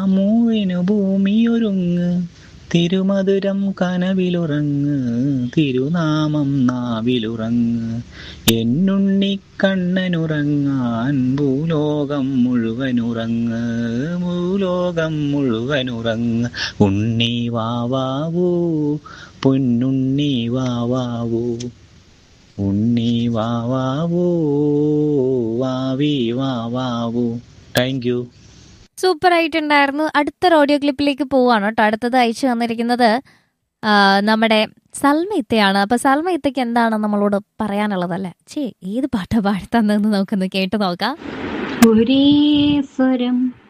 മൂവിനു ഭൂമിയൊരുങ്ങ് തിരുമധുരം കനവിലുറങ്ങ് തിരുനാമം നാവിലുറങ്ങ് എന്നുണ്ണി കണ്ണനുറങ്ങാൻ ഭൂലോകം മുഴുവനുറങ്ങ് ഭൂലോകം മുഴുവനുറങ്ങ് ഉണ്ണി വാവാവൂ പൊന്നുണ്ണി വാവാവൂ ഉണ്ണി വാവാവൂ വാവി വാവാവൂ താങ്ക് യു സൂപ്പർ ആയിട്ടുണ്ടായിരുന്നു അടുത്തൊരു ഓഡിയോ ക്ലിപ്പിലേക്ക് പോവാണ് കേട്ടോ അടുത്തത് അയച്ചു തന്നിരിക്കുന്നത് ആ, നമ്മുടെ സൽമയിത്തയാണ് അപ്പൊ സൽമയിത്തയ്ക്ക് എന്താണ് നമ്മളോട് പറയാനുള്ളതല്ലേ ചേ ഏത് പാട്ടാ പാടി തന്നതെന്ന് നമുക്കൊന്ന് കേട്ടു നോക്കാം ഒരേ സ്വരം